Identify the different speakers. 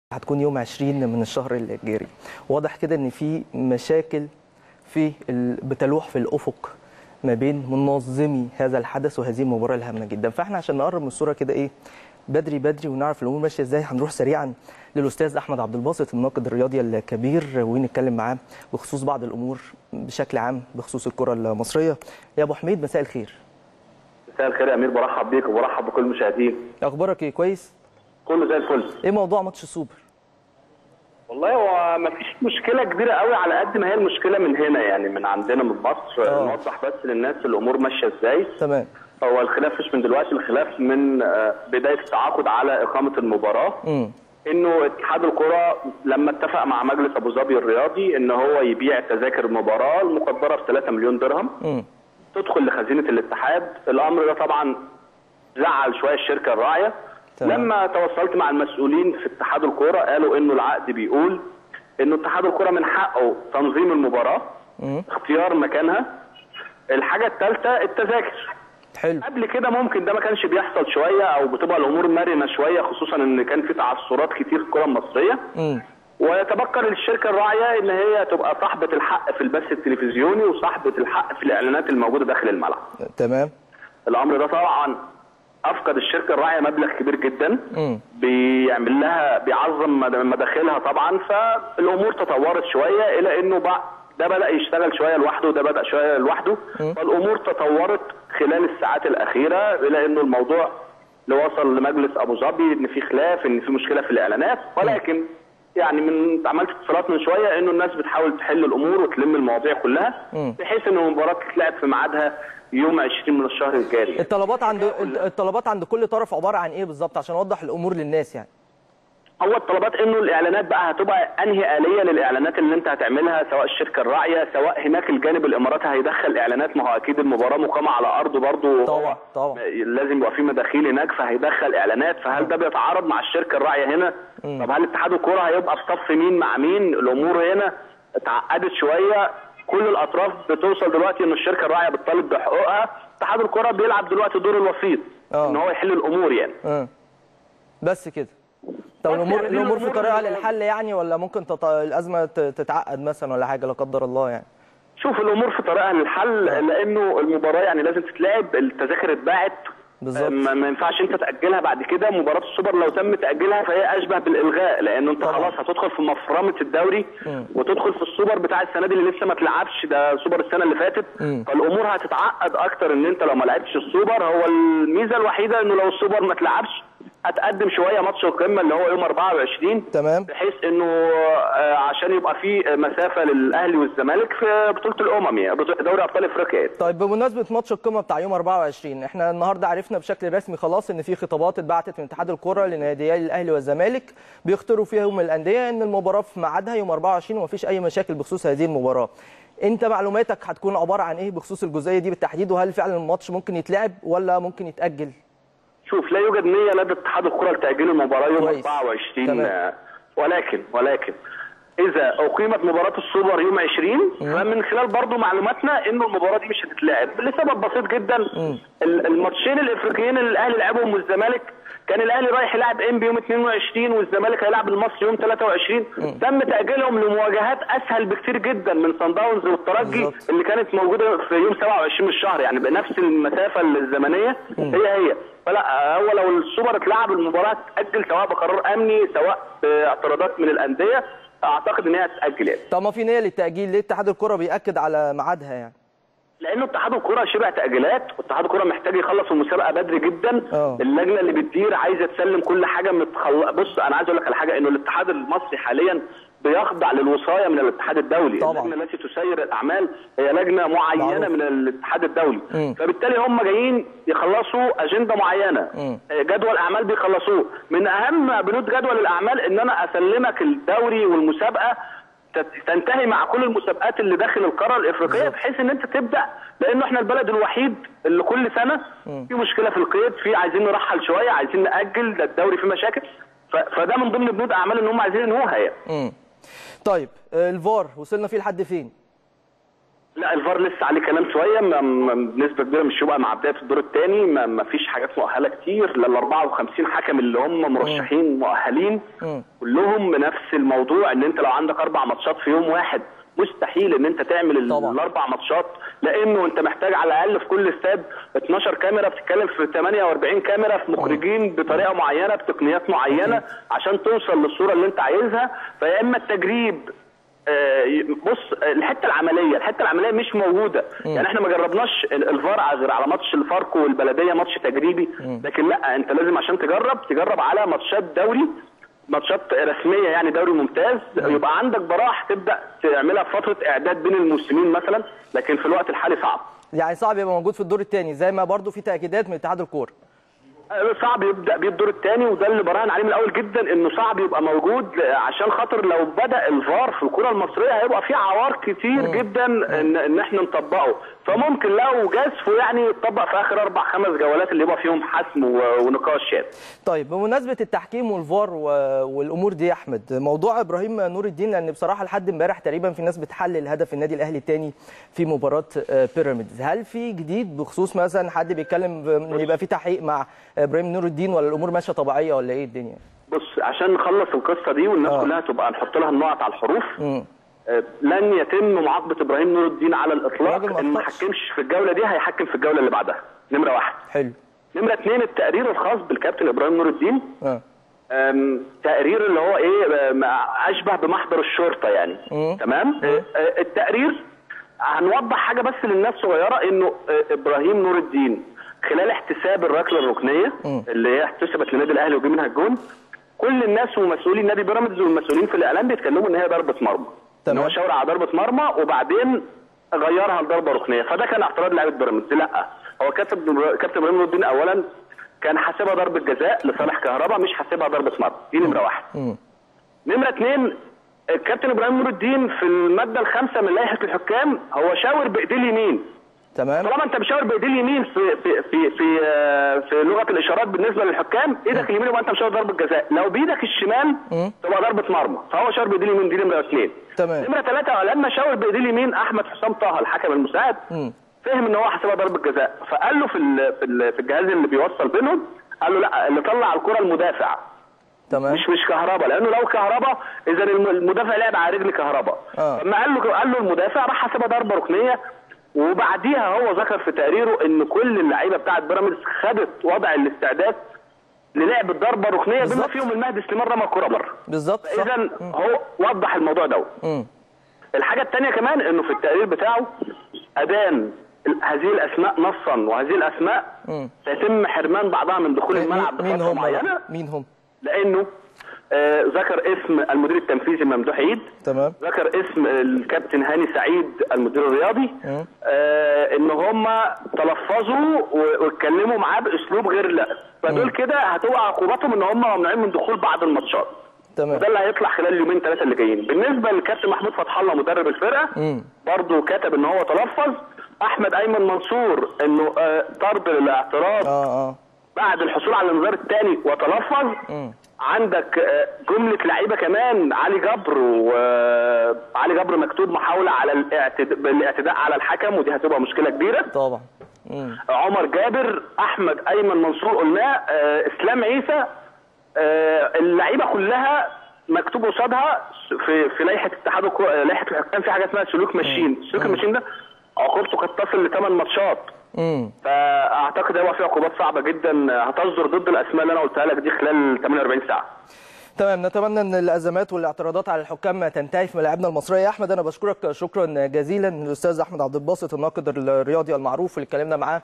Speaker 1: هتكون يوم 20 من الشهر الجاري واضح كده ان في مشاكل في ال- بتلوح في الافق ما بين منظمي هذا الحدث وهذه المباراه الهامه جدا فاحنا عشان نقرب من الصوره كده ايه بدري بدري ونعرف الامور ماشيه ازاي هنروح سريعا للاستاذ احمد عبد الباسط الناقد الرياضي الكبير ونتكلم معاه بخصوص بعض الامور بشكل عام بخصوص الكره المصريه يا ابو حميد مساء الخير
Speaker 2: مساء الخير يا امير برحب بيك وبرحب بكل المشاهدين
Speaker 1: اخبارك ايه كويس
Speaker 2: كله زي الفل
Speaker 1: ايه موضوع ماتش السوبر
Speaker 2: والله هو ما فيش مشكله كبيره قوي على قد ما هي المشكله من هنا يعني من عندنا من مصر
Speaker 1: آه.
Speaker 2: نوضح بس للناس الامور ماشيه ازاي
Speaker 1: تمام
Speaker 2: هو الخلاف مش من دلوقتي الخلاف من آه، بدايه التعاقد على اقامه المباراه
Speaker 1: امم
Speaker 2: انه اتحاد الكره لما اتفق مع مجلس ابو ظبي الرياضي ان هو يبيع تذاكر المباراه المقدره ب 3 مليون درهم
Speaker 1: امم
Speaker 2: تدخل لخزينه الاتحاد الامر ده طبعا زعل شويه الشركه الراعيه
Speaker 1: تمام.
Speaker 2: لما تواصلت مع المسؤولين في اتحاد الكوره قالوا انه العقد بيقول انه اتحاد الكوره من حقه تنظيم المباراه
Speaker 1: امم
Speaker 2: اختيار مكانها الحاجه الثالثه التذاكر
Speaker 1: حلو
Speaker 2: قبل كده ممكن ده ما كانش بيحصل شويه او بتبقى الامور مرنه شويه خصوصا ان كان في تعثرات كتير في الكره المصريه
Speaker 1: امم
Speaker 2: ويتبقى للشركه الراعيه ان هي تبقى صاحبه الحق في البث التلفزيوني وصاحبه الحق في الاعلانات الموجوده داخل الملعب
Speaker 1: تمام
Speaker 2: الامر ده طبعا افقد الشركه الراعيه مبلغ كبير جدا
Speaker 1: امم
Speaker 2: بيعمل لها بيعظم مد- مداخلها طبعا فالامور تطورت شويه الى انه بقى ده بدا يشتغل شويه لوحده وده بدا شويه لوحده
Speaker 1: مم.
Speaker 2: فالامور تطورت خلال الساعات الاخيره الى انه الموضوع اللي وصل لمجلس ابو ظبي ان في خلاف ان في مشكله في الاعلانات ولكن يعني من عملت اتصالات من شويه انه الناس بتحاول تحل الامور وتلم المواضيع كلها
Speaker 1: مم.
Speaker 2: بحيث ان المباراه تتلعب في ميعادها يوم 20 من الشهر الجاري
Speaker 1: الطلبات عند الطلبات عند كل طرف عباره عن ايه بالظبط عشان اوضح الامور للناس يعني
Speaker 2: هو الطلبات انه الاعلانات بقى هتبقى انهي اليه للاعلانات اللي انت هتعملها سواء الشركه الراعيه سواء هناك الجانب الاماراتي هيدخل اعلانات ما هو اكيد المباراه مقامه على ارضه برضه
Speaker 1: طبعا طبعا
Speaker 2: لازم يبقى في مداخيل هناك فهيدخل اعلانات فهل ده بيتعارض مع الشركه الراعيه هنا
Speaker 1: مم.
Speaker 2: طب هل اتحاد الكوره هيبقى في صف مين مع مين الامور هنا اتعقدت شويه كل الاطراف بتوصل دلوقتي ان الشركه الراعيه بتطالب بحقوقها اتحاد الكوره بيلعب دلوقتي دور الوسيط
Speaker 1: آه.
Speaker 2: ان هو يحل الامور يعني
Speaker 1: اه بس كده طب
Speaker 2: بس
Speaker 1: الامور
Speaker 2: يعني دي
Speaker 1: الامور في
Speaker 2: الأمور
Speaker 1: طريقه
Speaker 2: اللي-
Speaker 1: للحل يعني ولا ممكن تط... الازمه ت- تتعقد مثلا ولا حاجه لا قدر الله يعني
Speaker 2: شوف الامور في طريقها للحل لانه المباراه يعني لازم تتلعب التذاكر اتباعت
Speaker 1: بالظبط.
Speaker 2: ما ما ينفعش انت تاجلها بعد كده مباراه السوبر لو تم تاجيلها فهي اشبه بالالغاء لانه انت
Speaker 1: طبعا.
Speaker 2: خلاص هتدخل في مفرمه الدوري
Speaker 1: مم.
Speaker 2: وتدخل في السوبر بتاع السنه دي اللي لسه ما اتلعبش ده سوبر السنه اللي فاتت
Speaker 1: مم.
Speaker 2: فالامور هتتعقد اكتر ان انت لو ما لعبتش السوبر هو الميزه الوحيده انه لو السوبر ما اتلعبش هتقدم شويه ماتش القمه اللي هو يوم 24
Speaker 1: تمام
Speaker 2: بحيث انه آه، عشان يبقى في مسافه للاهلي والزمالك في بطوله الامم يعني بطولة دوري ابطال افريقيا يعني.
Speaker 1: طيب بمناسبه ماتش القمه بتاع يوم 24 احنا النهارده عرفنا بشكل رسمي خلاص ان في خطابات اتبعتت من اتحاد الكره لناديي الاهلي والزمالك بيختاروا فيهم الانديه ان المباراه في ميعادها يوم 24 ومفيش اي مشاكل بخصوص هذه المباراه انت معلوماتك هتكون عباره عن ايه بخصوص الجزئيه دي بالتحديد وهل فعلا الماتش ممكن يتلعب ولا ممكن يتاجل
Speaker 2: شوف لا يوجد نيه لدى اتحاد الكره لتاجيل المباراه يوم
Speaker 1: كويس.
Speaker 2: 24
Speaker 1: تمام.
Speaker 2: آه، ولكن ولكن اذا اقيمت مباراه السوبر يوم 20 فمن خلال برضو معلوماتنا انه المباراه دي مش هتتلعب لسبب بسيط جدا
Speaker 1: مم.
Speaker 2: ال- الماتشين الافريقيين اللي الاهلي لعبهم والزمالك كان الاهلي رايح يلعب انبي يوم 22 والزمالك هيلعب المصري يوم 23 تم تاجيلهم لمواجهات اسهل بكتير جدا من صن داونز والترجي
Speaker 1: بالظبط.
Speaker 2: اللي كانت موجوده في يوم 27 من الشهر يعني بنفس المسافه الزمنيه هي هي فلا هو لو السوبر اتلعب المباراه تتاجل سواء بقرار امني سواء باعتراضات من الانديه اعتقد ان هي هتتاجل يعني
Speaker 1: طب ما في نيه للتاجيل ليه اتحاد الكره بياكد على ميعادها يعني
Speaker 2: لانه اتحاد الكره شبه تاجيلات واتحاد الكره محتاج يخلص المسابقه بدري جدا
Speaker 1: اه.
Speaker 2: اللجنه اللي بتدير عايزه تسلم كل حاجه متخل... بص انا عايز اقول لك على حاجه انه الاتحاد المصري حاليا بيخضع للوصايه من الاتحاد الدولي
Speaker 1: طبعا.
Speaker 2: اللجنه التي تسير الاعمال هي لجنه معينه
Speaker 1: معروف.
Speaker 2: من الاتحاد الدولي
Speaker 1: مم.
Speaker 2: فبالتالي هم جايين يخلصوا اجنده معينه
Speaker 1: مم.
Speaker 2: جدول اعمال بيخلصوه من اهم بنود جدول الاعمال ان انا اسلمك الدوري والمسابقه تت- تنتهي مع كل المسابقات اللي داخل القاره الافريقيه
Speaker 1: بالظبط.
Speaker 2: بحيث ان انت تبدا لانه احنا البلد الوحيد اللي كل سنه في مشكله في القيد في عايزين نرحل شويه عايزين ناجل ده الدوري فيه مشاكل ف- فده من ضمن بنود اعمال ان هم عايزين ينهوها يعني
Speaker 1: امم طيب آه، الفار وصلنا فيه لحد فين
Speaker 2: لا الفار لسه عليه كلام شويه ما- ما- بنسبه كبيره مش هيبقى مع بدايه الدور الثاني ما, ما فيش حاجات مؤهله كتير لا ال 54 حكم اللي هم مرشحين مؤهلين
Speaker 1: مم.
Speaker 2: كلهم نفس الموضوع ان انت لو عندك اربع ماتشات في يوم واحد مستحيل ان انت تعمل ال-
Speaker 1: طبعا.
Speaker 2: الاربع ماتشات لانه انت محتاج على الاقل في كل استاد 12 كاميرا بتتكلم في 48 كاميرا في مخرجين بطريقه معينه بتقنيات معينه عشان توصل للصوره اللي انت عايزها فيا اما التجريب آه، بص الحته العمليه الحته العمليه مش موجوده يعني احنا ما جربناش ال- الفار غير على ماتش الفاركو والبلديه ماتش تجريبي لكن لا انت لازم عشان تجرب تجرب على ماتشات دوري ماتشات رسميه يعني دوري ممتاز يبقى عندك براح تبدا تعملها في فتره اعداد بين الموسمين مثلا لكن في الوقت الحالي صعب
Speaker 1: يعني صعب يبقى موجود في الدور الثاني زي ما برضو في تاكيدات من اتحاد الكوره
Speaker 2: صعب يبدا بيه الدور الثاني وده اللي براهن عليه من الاول جدا انه صعب يبقى موجود عشان خاطر لو بدا الفار في الكره المصريه هيبقى في عوار كتير جدا ان, ان احنا نطبقه فممكن لو جازفه يعني يتطبق في اخر اربع خمس جولات اللي يبقى فيهم حسم و- ونقاش شاد
Speaker 1: طيب بمناسبه التحكيم والفار و- والامور دي يا احمد موضوع ابراهيم نور الدين لان بصراحه لحد امبارح تقريبا في ناس بتحلل هدف النادي الاهلي الثاني في مباراه آه، بيراميدز هل في جديد بخصوص مثلا حد بيتكلم ب- ان يبقى في تحقيق مع ابراهيم نور الدين ولا الامور ماشيه طبيعيه ولا ايه الدنيا
Speaker 2: بص عشان نخلص القصه دي والناس
Speaker 1: آه.
Speaker 2: كلها تبقى نحط لها النقط على الحروف
Speaker 1: امم
Speaker 2: آه، لن يتم معاقبه ابراهيم نور الدين على الاطلاق
Speaker 1: الراجل ما
Speaker 2: ان ما
Speaker 1: أخطأش.
Speaker 2: حكمش في الجوله دي هيحكم في الجوله اللي بعدها نمره واحد
Speaker 1: حلو
Speaker 2: نمره اثنين التقرير الخاص بالكابتن ابراهيم نور الدين
Speaker 1: اه
Speaker 2: أم، تقرير اللي هو ايه أم، اشبه بمحضر الشرطه يعني
Speaker 1: مم.
Speaker 2: تمام أه، أه، التقرير هنوضح حاجه بس للناس صغيره انه أه، ابراهيم نور الدين خلال احتساب الركله الركنيه
Speaker 1: مم.
Speaker 2: اللي هي احتسبت للنادي الاهلي وجه منها الجون كل الناس ومسؤولي نادي بيراميدز والمسؤولين في الاعلام بيتكلموا ان هي ضربه مرمى
Speaker 1: تمام.
Speaker 2: ان هو شاور على ضربه مرمى وبعدين غيرها لضربه ركنيه فده كان اعتراض لاعيبه بيراميدز لا هو كابتن كابتن ابراهيم نور الدين اولا كان حاسبها ضربه جزاء لصالح كهربا مش حاسبها ضربه مرمى دي نمره واحد
Speaker 1: امم
Speaker 2: نمره اثنين الكابتن ابراهيم نور الدين في الماده الخامسه من لائحه الحكام هو شاور بايديه اليمين
Speaker 1: تمام
Speaker 2: طالما انت مشاور بايديه اليمين في في في في, آه، في لغه الاشارات بالنسبه للحكام ايدك اليمين يبقى انت مشاور ضربه جزاء لو بايدك الشمال
Speaker 1: مم.
Speaker 2: تبقى ضربه مرمى فهو شاور بايديه اليمين دي نمره اثنين
Speaker 1: تمام.
Speaker 2: نمره ثلاثه لما شاور بايديه اليمين احمد حسام طه الحكم المساعد
Speaker 1: مم.
Speaker 2: فهم ان هو حسبها ضربه جزاء فقال له في ال- في ال- في الجهاز اللي بيوصل بينهم قال له لا اللي طلع الكره المدافع
Speaker 1: تمام
Speaker 2: مش مش كهربا لانه لو كهربا اذا الم- المدافع لعب على رجل كهربا
Speaker 1: آه.
Speaker 2: لما قال له قال له المدافع راح حسبها ضربه ركنيه وبعديها هو ذكر في تقريره ان كل اللعيبه بتاعت بيراميدز خدت وضع الاستعداد للعب الضربه الركنيه بما
Speaker 1: بالظبط.
Speaker 2: فيهم المهدي سليمان رمى الكره بره
Speaker 1: بالظبط صح.
Speaker 2: اذا هو وضح الموضوع ده
Speaker 1: مم.
Speaker 2: الحاجه الثانيه كمان انه في التقرير بتاعه ادان ال- هذه الاسماء نصا وهذه الاسماء
Speaker 1: مم.
Speaker 2: سيتم حرمان بعضها من دخول الملعب
Speaker 1: مين
Speaker 2: بفتره
Speaker 1: هم
Speaker 2: معينه
Speaker 1: بقى؟ مين هم
Speaker 2: لانه آه، ذكر اسم المدير التنفيذي ممدوح عيد
Speaker 1: تمام
Speaker 2: ذكر اسم الكابتن هاني سعيد المدير الرياضي
Speaker 1: مم.
Speaker 2: آه ان هم تلفظوا و- واتكلموا معاه باسلوب غير لائق فدول كده هتبقى عقوبتهم ان هم ممنوعين من دخول بعض الماتشات
Speaker 1: تمام
Speaker 2: وده اللي هيطلع خلال اليومين ثلاثه اللي جايين بالنسبه للكابتن محمود فتح الله مدرب الفرقه
Speaker 1: مم.
Speaker 2: برضه كتب ان هو تلفظ احمد ايمن منصور انه آه، طرد الاعتراض
Speaker 1: اه اه
Speaker 2: بعد الحصول على الانذار الثاني وتلفظ
Speaker 1: مم.
Speaker 2: عندك آه، جمله لعيبه كمان علي جبر وعلي جبر مكتوب محاوله على الاعتداء بالاعتداء على الحكم ودي هتبقى مشكله كبيره
Speaker 1: طبعا مم.
Speaker 2: عمر جابر احمد ايمن منصور قلناه آه، اسلام عيسى آه، اللعيبه كلها مكتوب قصادها في في لائحه اتحاد الكو- آه، لائحه الحكام في حاجه اسمها سلوك ماشين سلوك الماشين ده عقوبته قد تصل لثمان ماتشات
Speaker 1: مم.
Speaker 2: فاعتقد هيبقى في عقوبات صعبه جدا هتصدر ضد الاسماء اللي انا قلتها لك دي خلال 48 ساعه
Speaker 1: تمام نتمنى ان الازمات والاعتراضات على الحكام تنتهي في ملاعبنا المصريه يا احمد انا بشكرك شكرا جزيلا الاستاذ احمد عبد الباسط الناقد الرياضي المعروف اللي اتكلمنا معاه